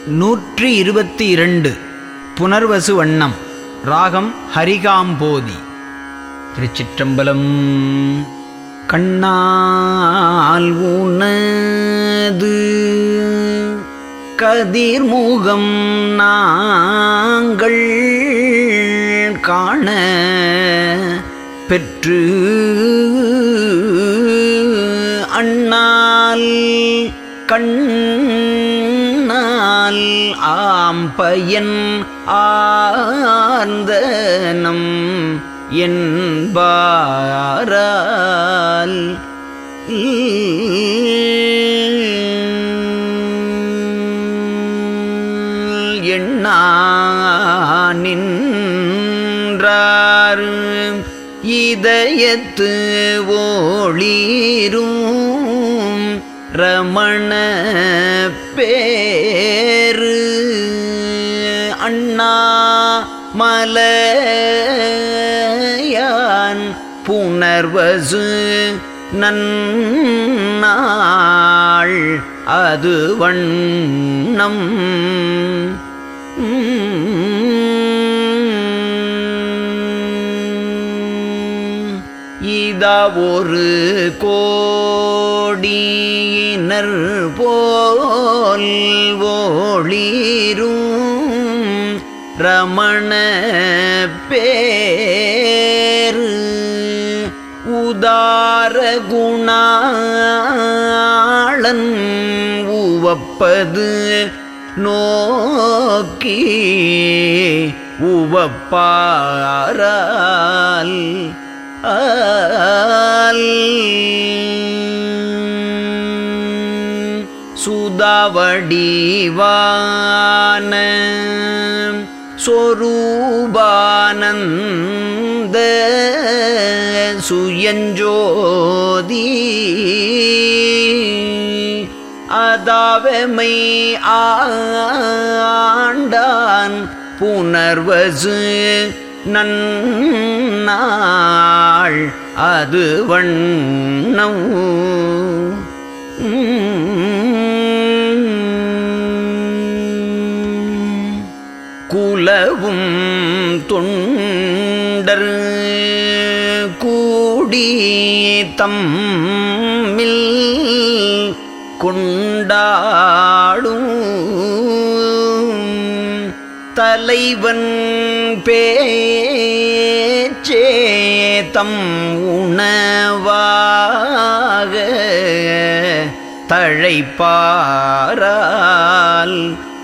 நூற்றி இருபத்தி இரண்டு புனர்வசு வண்ணம் ராகம் ஹரிகாம்போதி திருச்சிற்றம்பலம் கண்ணால் உனது கதிர்முகம் நாங்கள் காண பெற்று அண்ணால் கண்ணால் ஆம்பயன் ஆர்ந்தனம் என்பாரால் எண்ணானின்றார் இதயத்து ஓளீரும் ரமண பேரு அண்ணா மலையான் புனர்வசு நன்னாள் அது வண்ணம் இதா ஒரு கோடியினர் போல் ஓளீரும் ரமண பேரு உதார குணாளன் உவப்பது நோக்கி உவப்பாரால் ஆல் சுதாவடிவான சொரூபானந்த சுயஞ்சோதி அதாவமை ஆண்டான் புனர்வசு நன்னாள் அது வண்ணம் குலவும் தொண்டர் கூடி தம்மில் கொண்டாடும் தலைவன் பேச்சேதம் உணவாக தழைப்பாரால்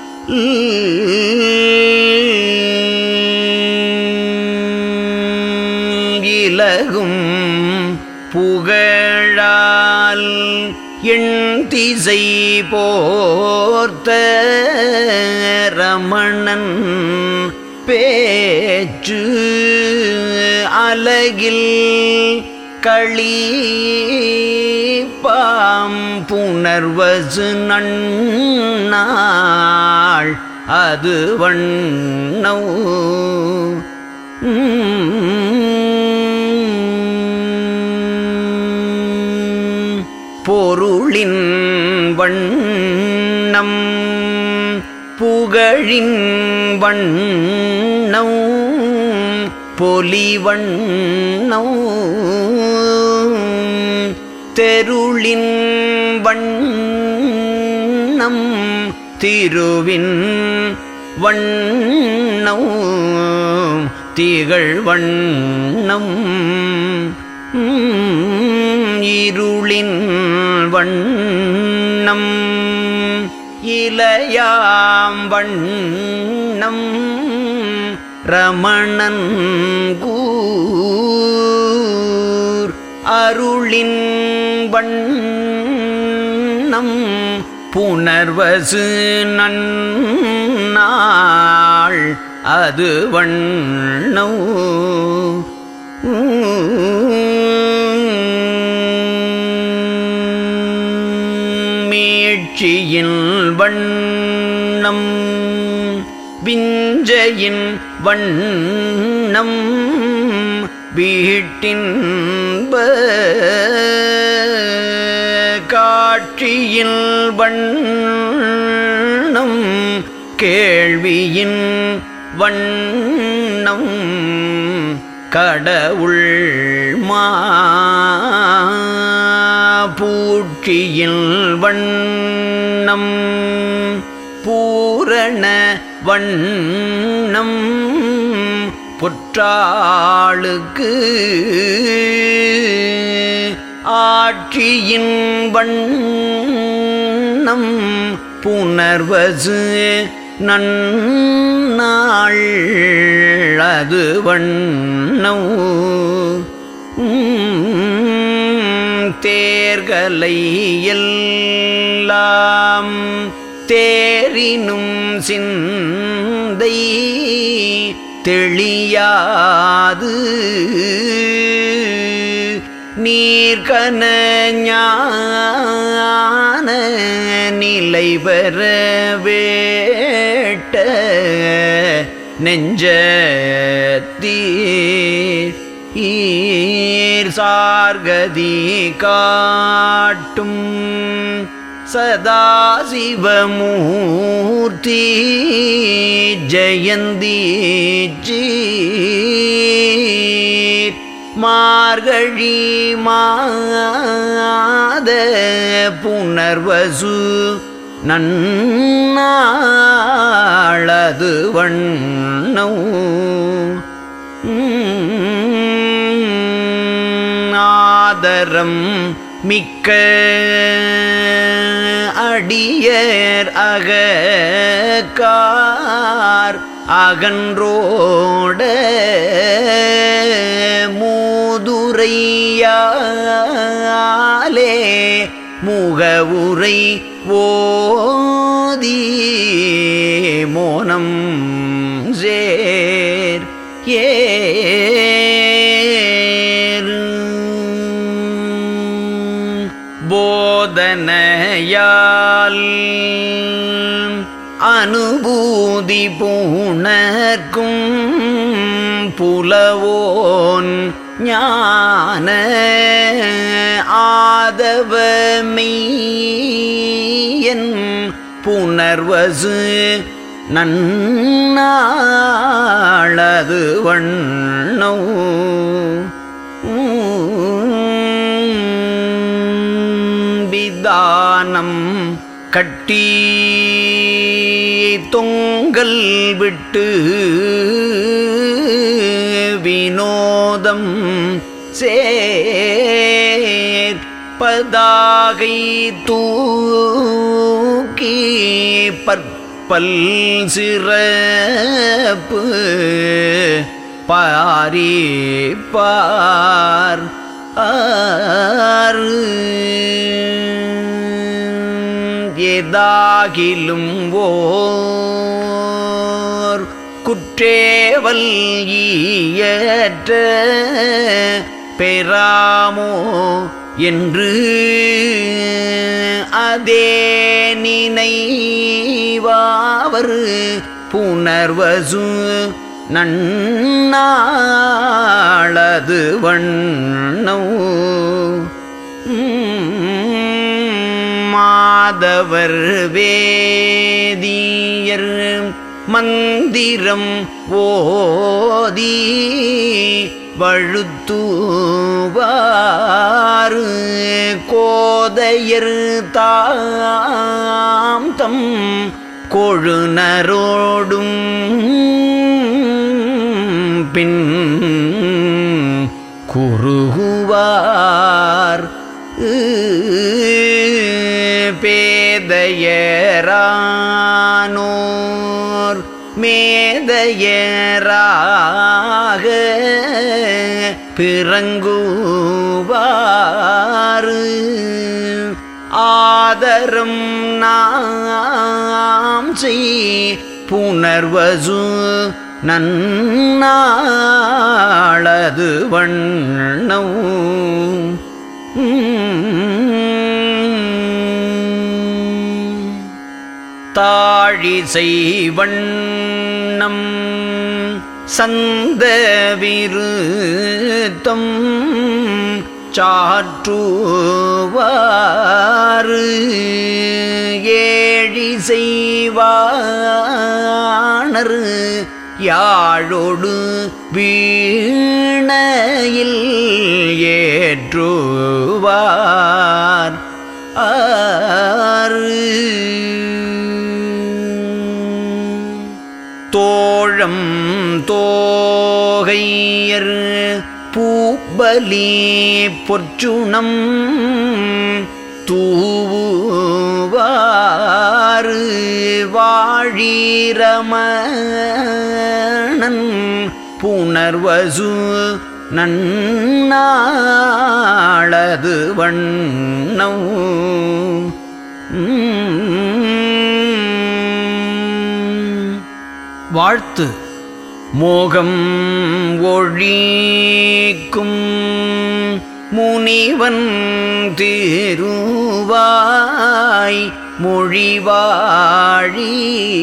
இலகும் புகழால் எண் திசை போர்த்த ரமணன் பேச்சு அலகில் களி பாம் புனர்வசு நன்னாள் அது வண்ணோ பொருளின் வண்ணம் புகழின் வண்ணம் பொலிவண்ணம் தெருளின் வண்ணம் திருவின் வண்ணம் திகழ் வண்ணம் இருளின் வண்ணம் இளையாம் வண்ணம் ரமணன் கூர் அருளின் வண்ணம் புனர்வசு நன்னாள் அது வண்ணோ மீட்சியின் வண்ணம் விஞ்சையின் வண்ணம் வீட்டின்ப காட்சியில் வண்ணம் கேள்வியின் வண்ணம் கடவுள் மா பூட்சியில் வண்ணம் பூரண வண்ணம் புற்றாளுக்கு ஆட்சியின் வண்ணம் புனர்வசு நன்னாள் அது வண்ணம் தேர்கலை எல்லாம் தேரினும் சிந்தை தெளியாது நீர்கன ஞான நிலை பெற வேட்ட நெஞ்சத்தீர் ஈர் சார்கதி காட்டும் சதாசிவமூர்த்தி ஜெயந்தீச்சீர் மார்கழி மாத புனர்வசு நன்னாளது வண்ணம் ஆதரம் மிக்க அடியர் அகக்கார் அகன்றோட மூதுரையாலே முகவுரை ஓதி மோனம் சேர் ஏர் போதனையால் அனுபூதி பூணர்க்கும் புலவோன் ஞான ஆதவமெய்யன் புனர்வசு நன்னாளது வண்ணோ விதானம் கட்டி தொங்கல் விட்டு வினோதம் சேர் பதாகை தூக்கி பற்பல் சிறப்பு பாரி பார் ஆறு ஏதாகிலும் ஓர் குற்றேவல் ஈயற்ற பெறாமோ என்று அதே நினைவாவர் புனர்வசு நன்னாளது வண்ணோ மாதவர் வேதியர் மந்திரம் ஓதி வழுத்துவாறு கோதையர் தாம் தம் கொழுநரோடும் பின் குறுகுவார் பேதையரானோர் மேதையராக பிறங்குவாறு ஆதரம் நாம் செய் புனர்வசு நன்னாளது வண்ணம் தாழிசை வண்ணம் சந்த விருத்தம் சாற்றுவாறு ஏழி செய்வார் புணர் யாழொடு வீணையில் ஏற்றுவார் ஆறு தோழம் தோகையர் பூபலி பொற்சுணம் தூவாறு வாழிரமணன் புனர்வசு நன்னாளது வண்ணம் வாழ்த்து மோகம் ஒழிக்கும் முனிவன் திருவாய் மொழிவாழி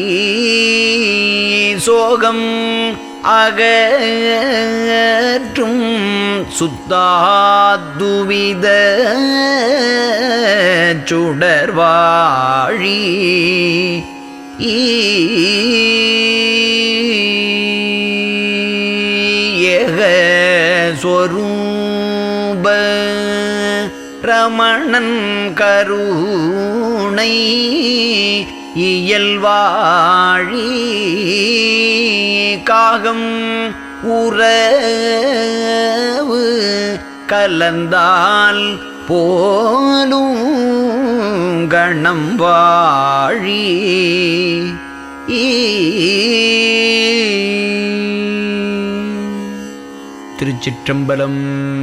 சோகம் அகற்றும் சுத்தாதுவித சுடர்வாழி ஏக ஸ்வரூப ரமணன் கருணை இயல்வாழி காகம் உறவு கலந்தால் போலும் கணம் வாழி திருச்சிற்றம்பலம்